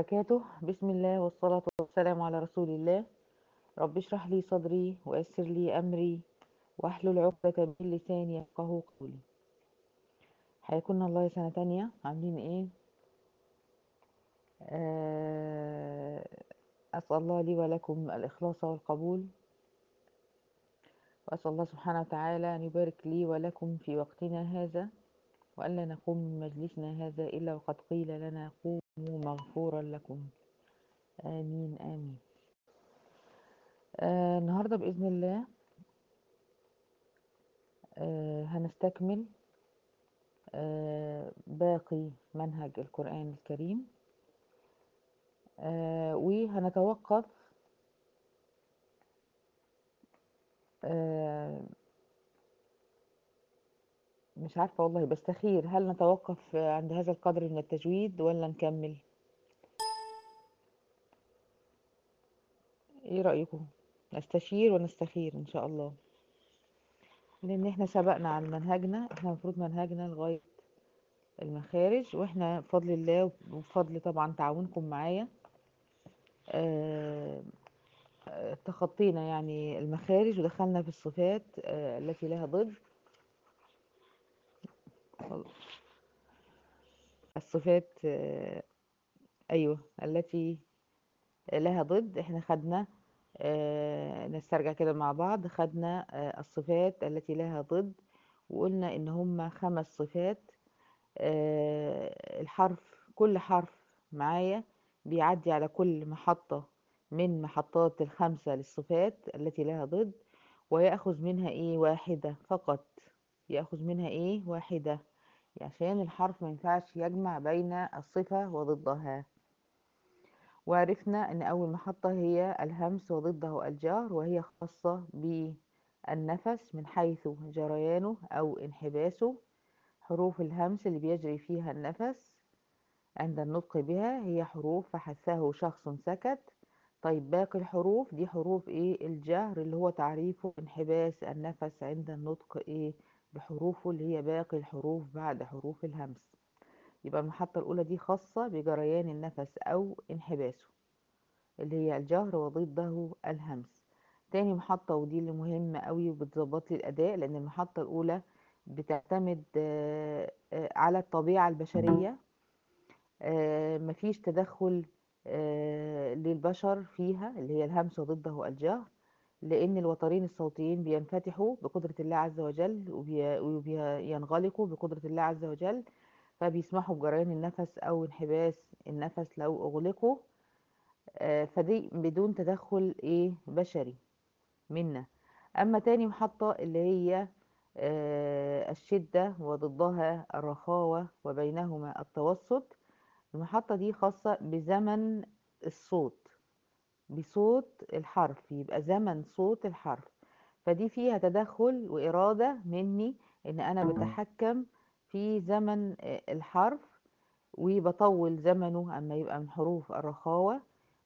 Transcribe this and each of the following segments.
وبركاته بسم الله والصلاة والسلام على رسول الله رب اشرح لي صدري ويسر لي أمري واحلل عقدة من لساني يفقهوا قولي حياكم الله سنة تانية عاملين ايه آه، أسأل الله لي ولكم الإخلاص والقبول وأسأل الله سبحانه وتعالى أن يبارك لي ولكم في وقتنا هذا وألا نقوم من مجلسنا هذا إلا وقد قيل لنا قوموا مغفورا لكم آمين آمين آه النهاردة بإذن الله آه هنستكمل آه باقي منهج القرآن الكريم آه وهنتوقف آه مش عارفة والله بستخير هل نتوقف عند هذا القدر من التجويد ولا نكمل ايه رأيكم نستشير ونستخير ان شاء الله لان احنا سبقنا عن منهجنا احنا المفروض منهجنا لغاية المخارج واحنا بفضل الله وبفضل طبعا تعاونكم معايا آه آه، تخطينا يعني المخارج ودخلنا في الصفات آه، التي لها ضد الصفات آه، أيوة التي لها ضد احنا خدنا آه، نسترجع كده مع بعض خدنا آه، الصفات التي لها ضد وقلنا ان هم خمس صفات آه، الحرف كل حرف معايا بيعدي على كل محطة من محطات الخمسة للصفات التي لها ضد ويأخذ منها ايه واحدة فقط يأخذ منها ايه واحدة عشان الحرف ما ينفعش يجمع بين الصفة وضدها وعرفنا ان اول محطة هي الهمس وضده الجار وهي خاصة بالنفس من حيث جريانه او انحباسه حروف الهمس اللي بيجري فيها النفس عند النطق بها هي حروف فحثه شخص سكت طيب باقي الحروف دي حروف ايه الجهر اللي هو تعريفه انحباس النفس عند النطق ايه بحروفه اللي هي باقي الحروف بعد حروف الهمس يبقى المحطة الأولى دي خاصة بجريان النفس أو انحباسه اللي هي الجهر وضده الهمس تاني محطة ودي اللي مهمة قوي وبتظبط لي الأداء لأن المحطة الأولى بتعتمد آه، آه، على الطبيعة البشرية آه، مفيش تدخل آه، للبشر فيها اللي هي الهمس وضده الجهر لأن الوترين الصوتيين بينفتحوا بقدرة الله عز وجل وبينغلقوا بقدرة الله عز وجل فبيسمحوا بجريان النفس أو انحباس النفس لو أغلقوا آه، فدي بدون تدخل إيه بشري منا أما تاني محطة اللي هي آه، الشدة وضدها الرخاوة وبينهما التوسط المحطة دي خاصة بزمن الصوت بصوت الحرف يبقى زمن صوت الحرف فدي فيها تدخل وإرادة مني إن أنا بتحكم في زمن آه، الحرف وبطول زمنه أما يبقى من حروف الرخاوة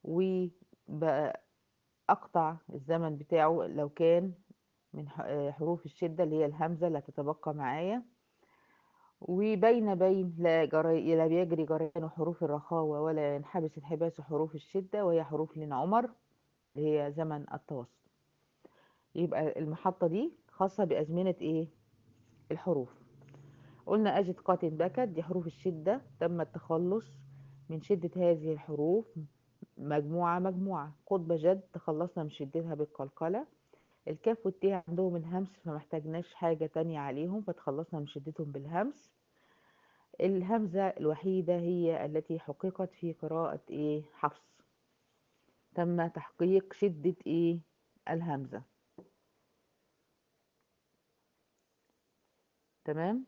وأقطع الزمن بتاعه لو كان من ح- آه، حروف الشدة اللي هي الهمزة اللي هتتبقى معايا وبين بين لا, جري لا بيجري جريان حروف الرخاوة ولا ينحبس انحباس حروف الشدة وهي حروف لين عمر اللي هي زمن التوسط يبقى المحطة دي خاصة بأزمنة ايه الحروف قلنا أجد قات بكت دي حروف الشدة تم التخلص من شدة هذه الحروف مجموعة مجموعة قطب جد تخلصنا من شدتها بالقلقلة الكاف والتاء عندهم الهمس فمحتاجناش حاجة تانية عليهم فتخلصنا من شدتهم بالهمس الهمزة الوحيدة هي التي حققت في قراءة ايه حفص تم تحقيق شدة ايه الهمزة تمام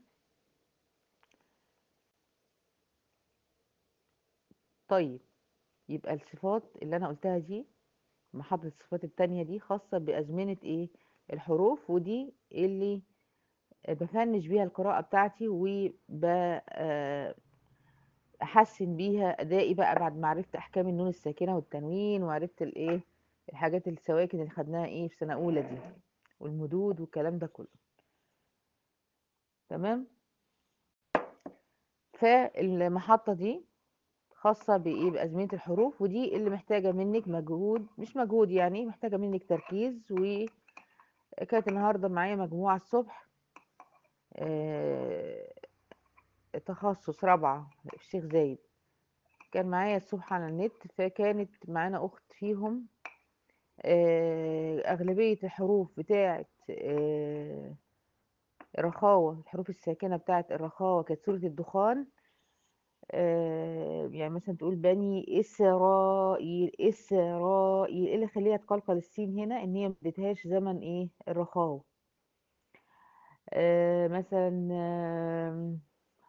طيب يبقى الصفات اللي انا قلتها دي محطة الصفات التانية دي خاصة بأزمنة ايه الحروف ودي اللي بفنش بيها القراءة بتاعتي وبحسن بيها أدائي بقى بعد ما عرفت أحكام النون الساكنة والتنوين وعرفت الإيه الحاجات السواكن اللي خدناها إيه في سنة أولى دي والمدود والكلام ده كله تمام فالمحطة دي خاصة بإيه بأزمنة الحروف ودي اللي محتاجة منك مجهود مش مجهود يعني محتاجة منك تركيز وكانت النهاردة معايا مجموعة الصبح آه، تخصص رابعة في الشيخ زايد كان معايا الصبح على النت فكانت معانا أخت فيهم آه، أغلبية الحروف بتاعة آه، الرخاوة الحروف الساكنة بتاعة الرخاوة كانت سورة الدخان آه، يعني مثلا تقول بني إسرائيل إسرائيل إيه اللي يخليها تقلقل السين هنا إن هي ما اديتهاش زمن إيه الرخاوة آه، مثلا آم،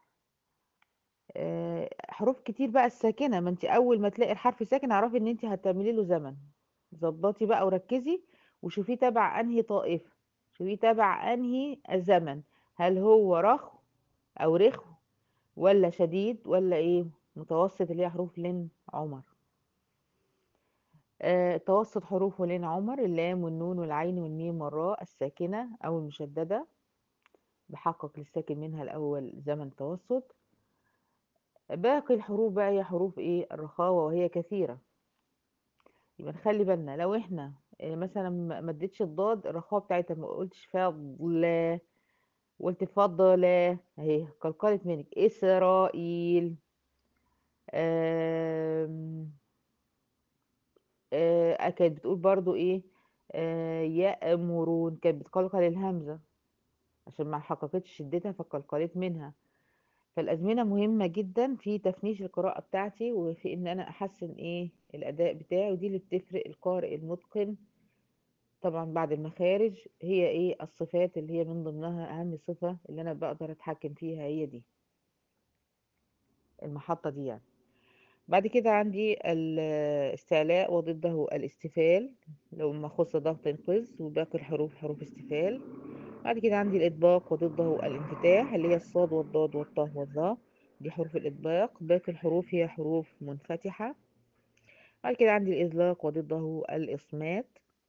آه، حروف كتير بقى الساكنة ما انت أول ما تلاقي الحرف ساكن اعرفي إن انت هتعملي له زمن ظبطي بقى وركزي وشوفيه تبع أنهي طائفة شوفيه تبع أنهي زمن هل هو رخو أو رخو ولا شديد ولا ايه متوسط اللي هي حروف لين عمر آه توسط حروف لين عمر اللام والنون والعين والميم والراء الساكنة أو المشددة بحقق للساكن منها الأول زمن توسط باقي الحروف بقى هي حروف ايه الرخاوة وهي كثيرة يبقى نخلي بالنا لو احنا آه، مثلا ما ما اديتش الضاد الرخاوة بتاعتها ما قلتش فضل قلت فضل اهي قلقلت منك إسرائيل آم، آه، كانت بتقول برضو ايه آه، يأمرون كانت بتقلقل الهمزة عشان ما حققتش شدتها فقلقلت منها فالأزمنة مهمة جدا في تفنيش القراءة بتاعتي وفي ان انا احسن ايه الاداء بتاعي ودي اللي بتفرق القارئ المتقن طبعا بعد المخارج هي ايه الصفات اللي هي من ضمنها اهم صفة اللي انا بقدر اتحكم فيها هي دي المحطة دي يعني بعد كده عندي الاستعلاء وضده الاستفال لو ما خص ضغط انقذ وباقي الحروف حروف استفال بعد كده عندي الإطباق وضده الانفتاح اللي هي الصاد والضاد والطاء والظاء دي حروف الإطباق باقي الحروف هي حروف منفتحة بعد كده عندي الإزلاق وضده الإصمات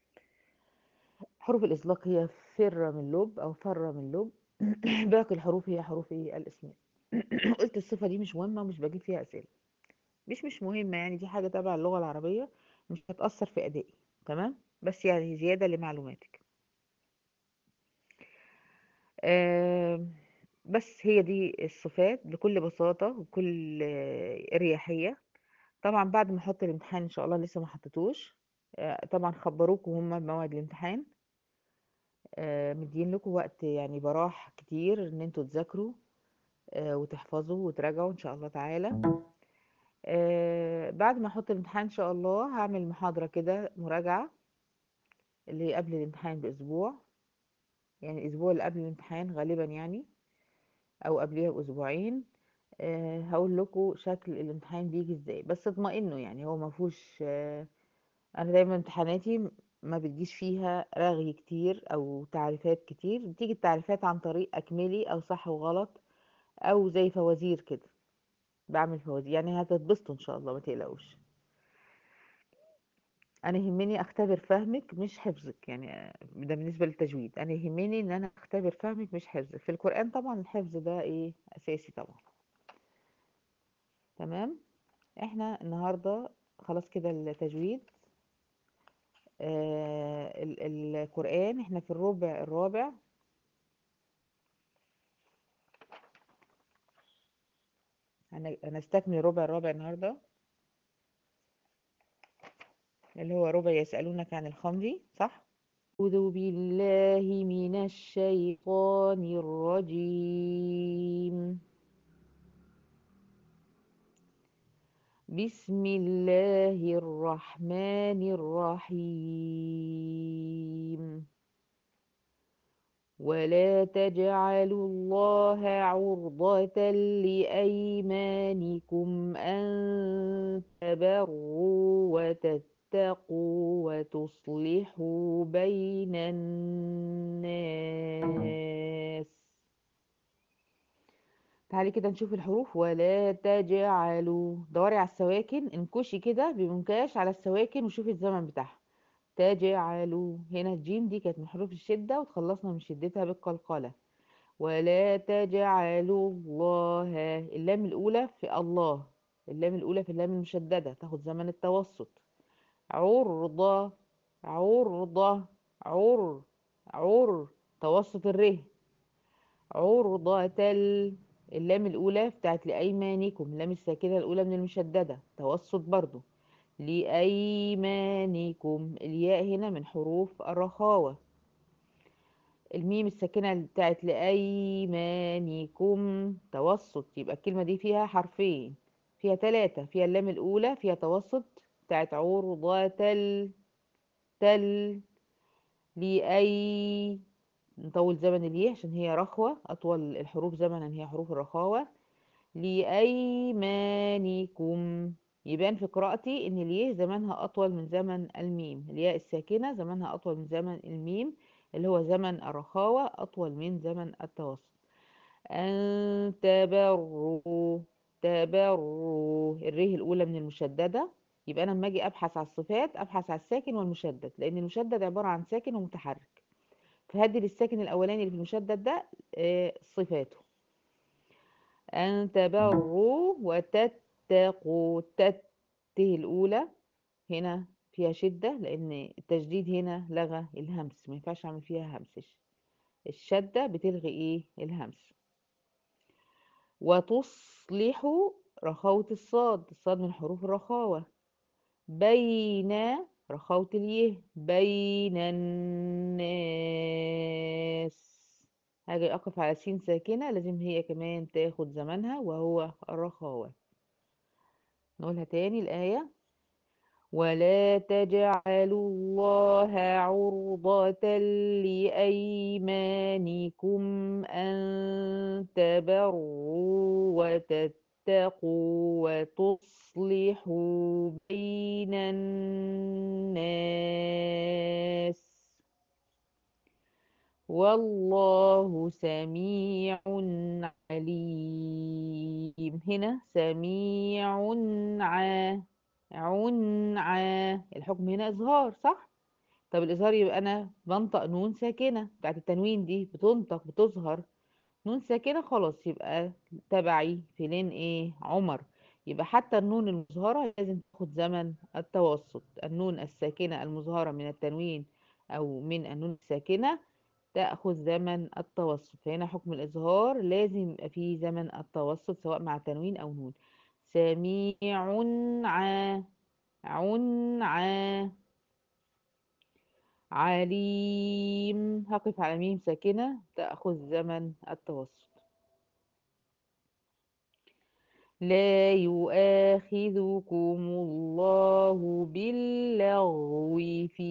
حروف الإزلاق هي فر من لب أو فر من لب باقي الحروف هي حروف إيه؟ الإصمات قلت الصفة دي مش مهمة ومش بجيب فيها أسئلة مش مش مهمة يعني دي حاجة تبع اللغة العربية مش هتأثر في أدائي تمام بس يعني زيادة لمعلوماتك آم، بس هي دي الصفات بكل بساطة وبكل آه، اريحية طبعا بعد ما احط الامتحان ان شاء الله لسه ما حطيتوش آه، طبعا خبروكم هما بموعد الامتحان آه، مدين لكم وقت يعني براح كتير ان انتوا تذاكروا آه، وتحفظوا وتراجعوا ان شاء الله تعالى آه، بعد ما احط الامتحان ان شاء الله هعمل محاضرة كده مراجعة اللي هي قبل الامتحان باسبوع يعني الاسبوع اللي قبل الامتحان غالبا يعني او قبلها باسبوعين آه، هقول لكم شكل الامتحان بيجي ازاي بس اطمئنوا يعني هو ما فيهوش آه، انا دايما امتحاناتي م- ما بتجيش فيها رغي كتير او تعريفات كتير بتيجي التعريفات عن طريق اكملي او صح وغلط او زي فوازير كده بعمل فوازير يعني هتتبسطوا ان شاء الله ما تقلقوش انا يهمني اختبر فهمك مش حفظك يعني آه، ده بالنسبه للتجويد انا يهمني ان انا اختبر فهمك مش حفظك في القران طبعا الحفظ ده ايه اساسي طبعا تمام احنا النهارده خلاص كده التجويد آه ال- القرآن احنا في الربع الرابع هن- هنستكمل الربع الرابع النهارده اللي هو ربع يسألونك عن الخمر صح أعوذ بالله من الشيطان الرجيم بسم الله الرحمن الرحيم ولا تجعلوا الله عرضة لأيمانكم أن تبروا وتتقوا وتصلحوا بين الناس تعالي كده نشوف الحروف ولا تجعلوا دوري على السواكن انكشي كده بمنكاش على السواكن وشوفي الزمن بتاعها تجعلوا هنا الجيم دي كانت من حروف الشدة وتخلصنا من شدتها بالقلقلة ولا تجعلوا الله اللام الأولى في الله اللام الأولى في اللام المشددة تاخد زمن التوسط عرضة عرضة عر عر توسط الره عرضة ال اللام الأولى بتاعت لأيمانكم اللام الساكنة الأولى من المشددة توسط برضو لأيمانكم الياء هنا من حروف الرخاوة الميم الساكنة بتاعت لأيمانكم توسط يبقى الكلمة دي فيها حرفين فيها ثلاثة فيها اللام الأولى فيها توسط بتاعت عرضة تل تل لأي نطول زمن الياء عشان هي رخوة أطول الحروف زمنا هي حروف الرخاوة لأيمانكم يبان في قراءتي إن الياء زمنها أطول من زمن الميم الياء الساكنة زمنها أطول من زمن الميم اللي هو زمن الرخاوة أطول من زمن التوسط أن تبروا تبروا الره الأولى من المشددة يبقى أنا لما أجي أبحث على الصفات أبحث على الساكن والمشدد لأن المشدد عبارة عن ساكن ومتحرك فهدي للساكن الأولاني اللي في المشدد ده آه، صفاته أن تبروا وتتقوا تت الأولى هنا فيها شدة لأن التشديد هنا لغى الهمس ما ينفعش أعمل فيها همس الشدة بتلغي إيه الهمس وتصلحوا رخاوة الصاد الصاد من حروف الرخاوة بين رخاوة اليه بين الناس هاجي أقف على سين ساكنة لازم هي كمان تاخد زمنها وهو الرخاوة نقولها تاني الآية ولا تجعلوا الله عرضة لأيمانكم أن تبروا وتتقوا وتصلحوا بين الناس والله سميع عليم هنا سميع ع عنع الحكم هنا إظهار صح طب الإظهار يبقى أنا بنطق نون ساكنة بتاعت التنوين دي بتنطق بتظهر نون ساكنة خلاص يبقى تبعي في لين إيه عمر يبقى حتى النون المظهرة لازم تاخد زمن التوسط النون الساكنة المظهرة من التنوين أو من النون الساكنة تأخذ زمن التوسط فهنا حكم الإظهار لازم يبقى فيه زمن التوسط سواء مع تنوين أو نون سميع ع عنع عليم هقف على ميم ساكنة تأخذ زمن التوسط لا يؤاخذكم الله باللغو في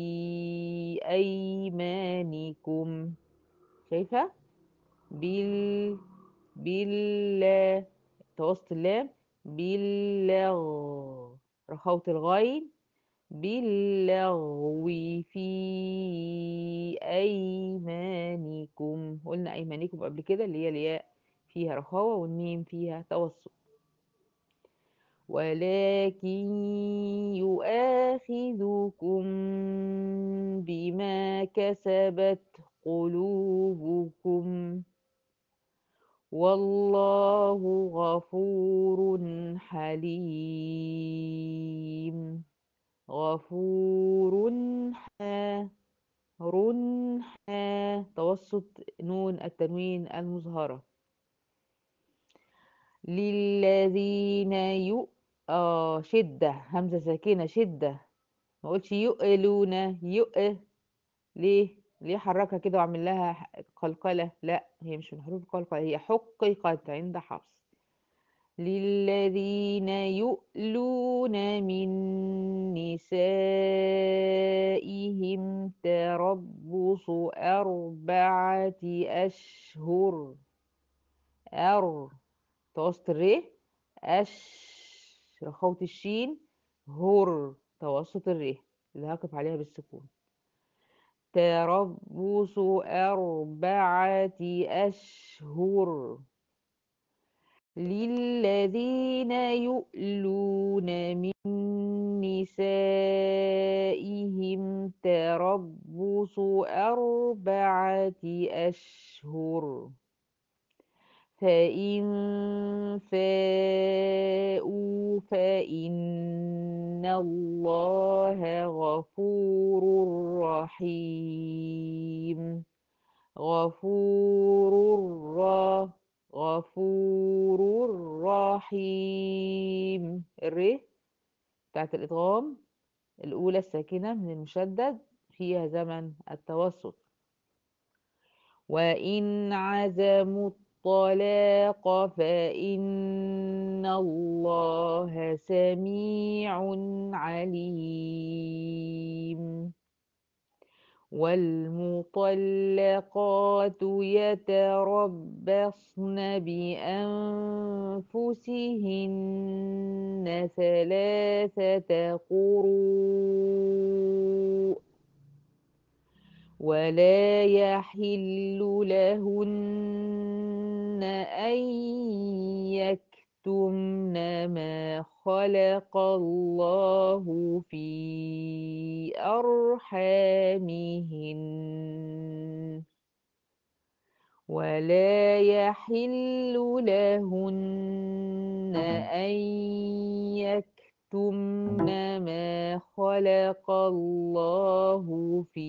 أيمانكم شايفة بال بال توسط اللام باللغو رخوة الغين باللغو في أيمانكم قلنا أيمانكم قبل كده اللي هي الياء فيها رخاوة والميم فيها توسط ولكن يؤاخذكم بما كسبت قلوبكم والله غفور حليم غفور حار توسط نون التنوين المظهرة للذين يؤ آه شدة همزة ساكنة شدة ما قلتش يؤلون يؤ ليه ليه حركها كده وعمل لها قلقلة لا هي مش من حروف القلقلة هي حققت عند حفص للذين يؤلون من نسائهم تربص أربعة أشهر أر توسط الر أش رخوة الشين هر توسط الر اللي هقف عليها بالسكون تربص أربعة أشهر للذين يؤلون من نسائهم تربص أربعة أشهر فإن فاءوا فإن الله غفور رحيم غفور را غفور رحيم الر بتاعت الإدغام الأولى الساكنة من المشدد فيها زمن التوسط وإن عزموا الطلاق فإن الله سميع عليم والمطلقات يتربصن بأنفسهن ثلاثة قروء ولا يحل لهن أن يكتمن ما خلق الله في أرحامهن ولا يحل لهن أن يكتمن ما خلق الله في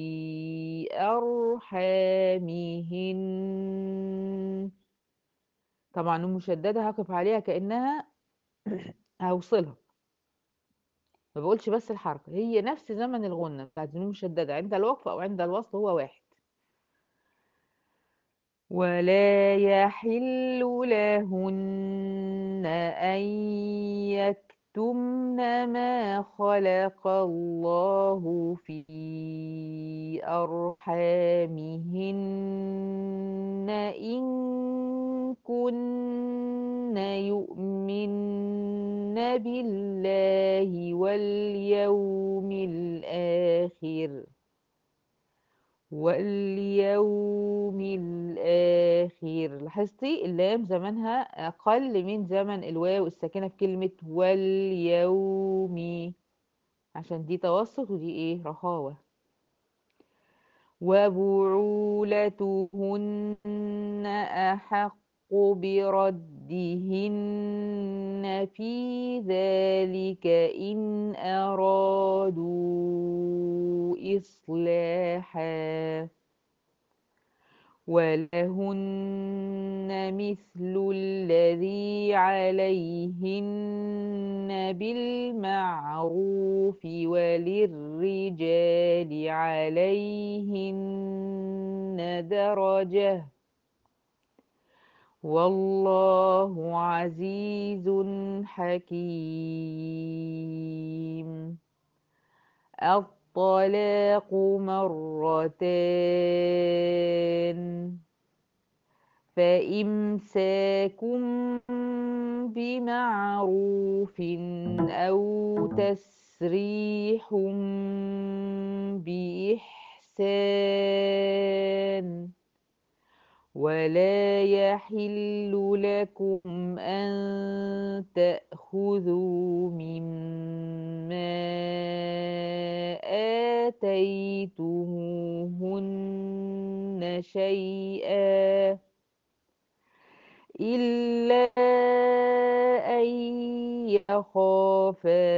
أرحامهن طبعا المشددة هقف عليها كأنها هوصلها ما بقولش بس الحركة هي نفس زمن الغنة بتاعت النون المشددة عند الوقف أو عند الوصل هو واحد ولا يحل لهن أن يكتمن ما خلق الله في أرحامهن إن كن يؤمن بالله واليوم الآخر واليوم الآخر لاحظتي اللام زمنها أقل من زمن الواو الساكنة في كلمة واليوم عشان دي توسط ودي ايه رخاوة وبعولتهن أحق بردهن في ذلك إن أرادوا إصلاحا ولهن مثل الذي عليهن بالمعروف وللرجال عليهن درجة والله عزيز حكيم الطلاق مرتان فإمساكم بمعروف أو تسريح بإحسان ولا يحل لكم أن تأخذوا مما آتيتموهن شيئا إلا أن يخافا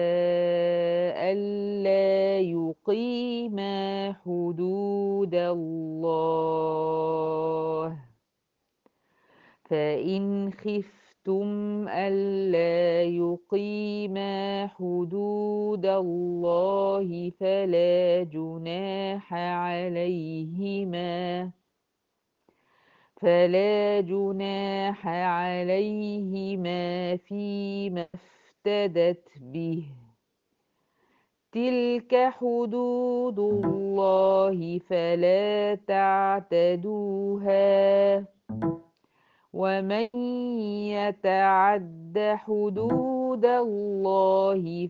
ألا يقيما حدود الله فإن خفتم ألا يقيما حدود الله فلا جناح عليهما فلا جناح عليهما فيما افتدت به تلك حدود الله فلا تعتدوها ومن يتعد حدود الله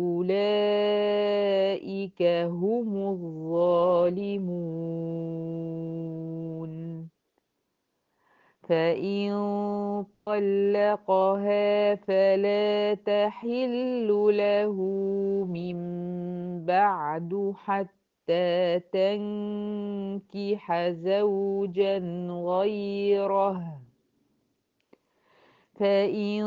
فأولئك هم الظالمون فإن طلقها فلا تحل له من بعد حتى تنكح زوجا غيره فإن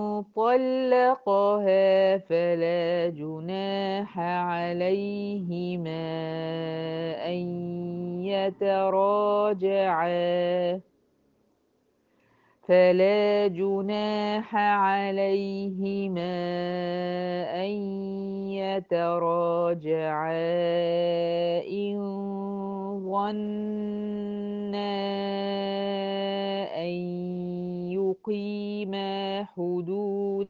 طلقها فلا جناح عليهما أن يتراجعا فلا جناح عليهما أن يتراجعا إن ظنا أن يقيما حدود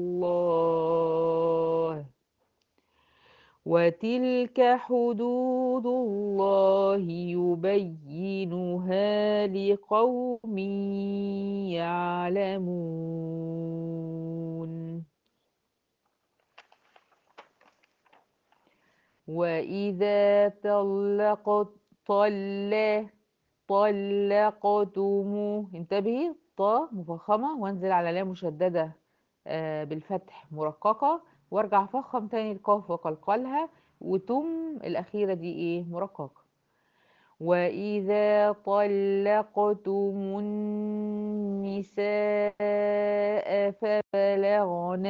الله وتلك حدود الله يبينها لقوم يعلمون وإذا طلقت طل طلقتم انتبهي طا مفخمة وانزل على لام مشددة آه، بالفتح مرققة وارجع فخم تاني القاف وقلقلها وتم الأخيرة دي ايه مرققة وإذا طلقتم النساء فبلغن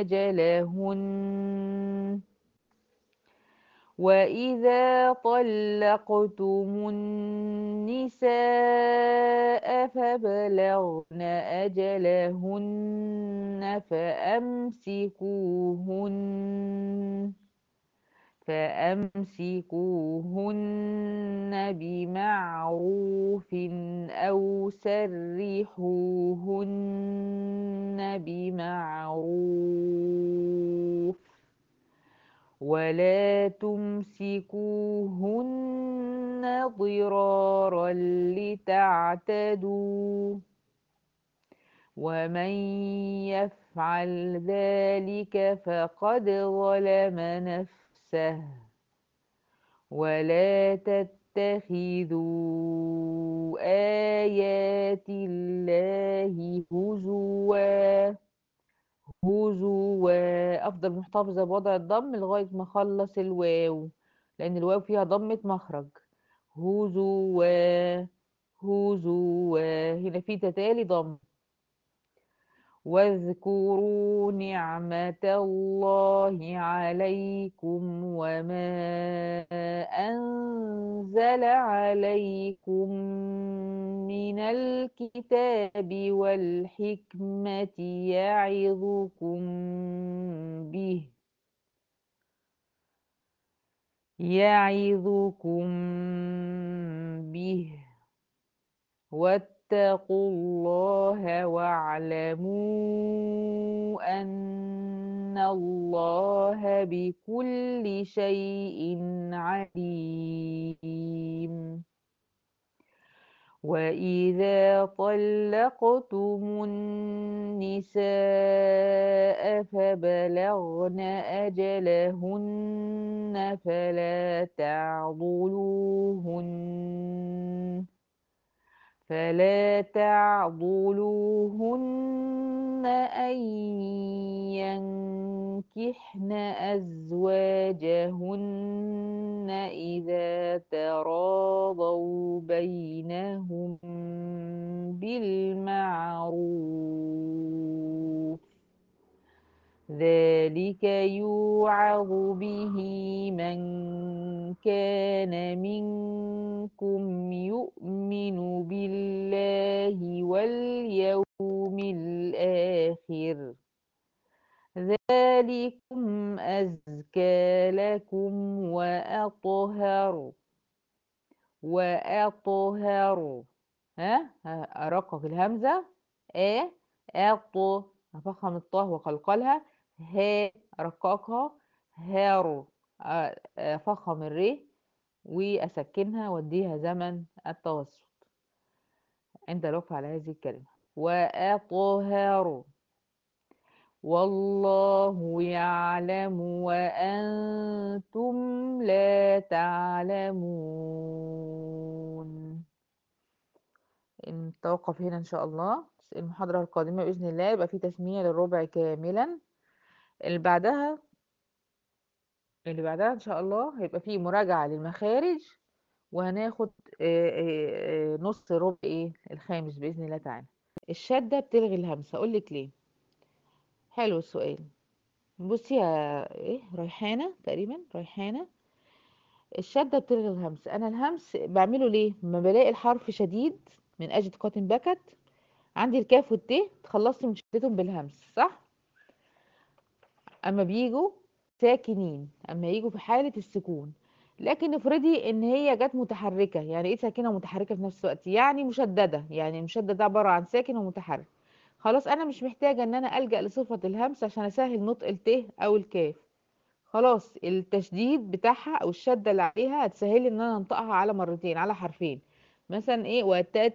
أجلهن وإذا طلقتم النساء فبلغن أجلهن فأمسكوهن فأمسكوهن بمعروف أو سرحوهن بمعروف ولا تمسكوهن ضرارا لتعتدوا ومن يفعل ذلك فقد ظلم نفسه ولا تتخذوا آيات الله هزوا هزوا أفضل محتفظة بوضع الضم لغاية ما أخلص الواو لأن الواو فيها ضمة مخرج هزوا هزوا هنا في تتالي ضم واذكروا نعمة الله عليكم وما أنزل عليكم من الكتاب والحكمة يعظكم به يعظكم به واتقوا الله واعلموا أن الله بكل شيء عليم وإذا طلقتم النساء فبلغن أجلهن فلا تعضلوهن فلا تعضلوهن أن ينكحن أزواجهن إذا تراضوا بينهم بالمعروف ذلك يوعظ به من كان منكم يؤمن بالله واليوم الآخر ذلكم أزكى لكم وأطهر وأطهر ها ها، أرقق الهمزة أ أط أفخم الطه وقلقلها ها أرققها هار أ- أفخم الري وأسكنها وأديها زمن التوسط عند الوقف على هذه الكلمة وأطهر والله يعلم وأنتم لا تعلمون نتوقف هنا إن شاء الله المحاضرة القادمة بإذن الله يبقى في تسمية للربع كاملا اللي بعدها اللي بعدها إن شاء الله هيبقى في مراجعة للمخارج وهناخد آه، آه، آه، نص ربع إيه الخامس بإذن الله تعالى الشدة بتلغي الهمس هقول لك ليه حلو السؤال بصي يا ايه ريحانة تقريبا ريحانة الشدة بتلغي الهمس انا الهمس بعمله ليه لما بلاقي الحرف شديد من اجد قاتن بكت عندي الكاف والت تخلصت من شدتهم بالهمس صح اما بيجوا ساكنين اما يجوا في حالة السكون لكن افرضي ان هي جت متحركة يعني ايه ساكنة ومتحركة في نفس الوقت يعني مشددة يعني المشدد ده عبارة عن ساكن ومتحرك خلاص انا مش محتاجة ان انا الجأ لصفة الهمس عشان اسهل نطق الت او الكاف خلاص التشديد بتاعها او الشدة اللي عليها هتسهلي ان انا انطقها على مرتين على حرفين مثلا ايه وتت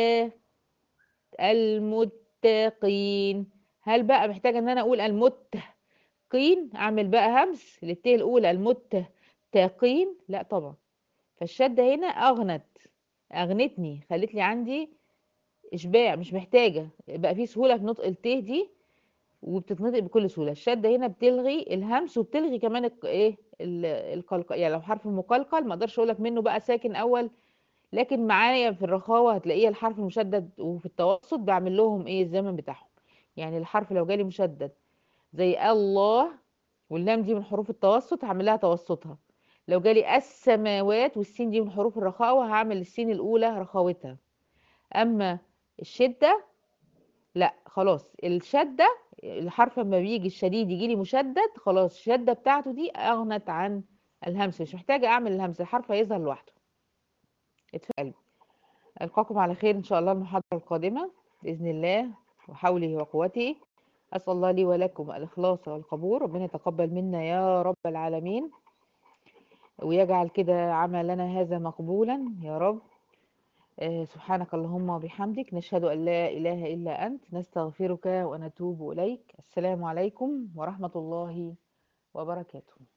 المتقين هل بقى محتاجة ان انا اقول المتقين اعمل بقى همس للت الاولى المتقين لا طبعا فالشدة هنا اغنت اغنتني خلت لي عندي اشباع مش محتاجة بقى في سهولة في نطق الت دي وبتتنطق بكل سهولة الشدة هنا بتلغي الهمس وبتلغي كمان الق- ايه ال- القلقل يعني لو حرف مقلقل ما اقدرش اقول لك منه بقى ساكن اول لكن معايا في الرخاوة هتلاقيه الحرف المشدد وفي التوسط بعمل لهم ايه الزمن بتاعهم يعني الحرف لو جالي مشدد زي الله واللام دي من حروف التوسط هعمل لها توسطها لو جالي السماوات والسين دي من حروف الرخاوة هعمل السين الأولى رخاوتها أما الشدة لا خلاص الشدة الحرف لما بيجي الشديد يجي لي مشدد خلاص الشدة بتاعته دي أغنت عن الهمس مش محتاجة أعمل الهمس الحرف هيظهر لوحده اتفق قلبي ألقاكم على خير إن شاء الله المحاضرة القادمة بإذن الله وحوله وقوته أسأل الله لي ولكم الإخلاص والقبول ربنا يتقبل منا يا رب العالمين ويجعل كده عملنا هذا مقبولا يا رب آه، سبحانك اللهم وبحمدك نشهد أن لا إله إلا أنت نستغفرك ونتوب إليك السلام عليكم ورحمة الله وبركاته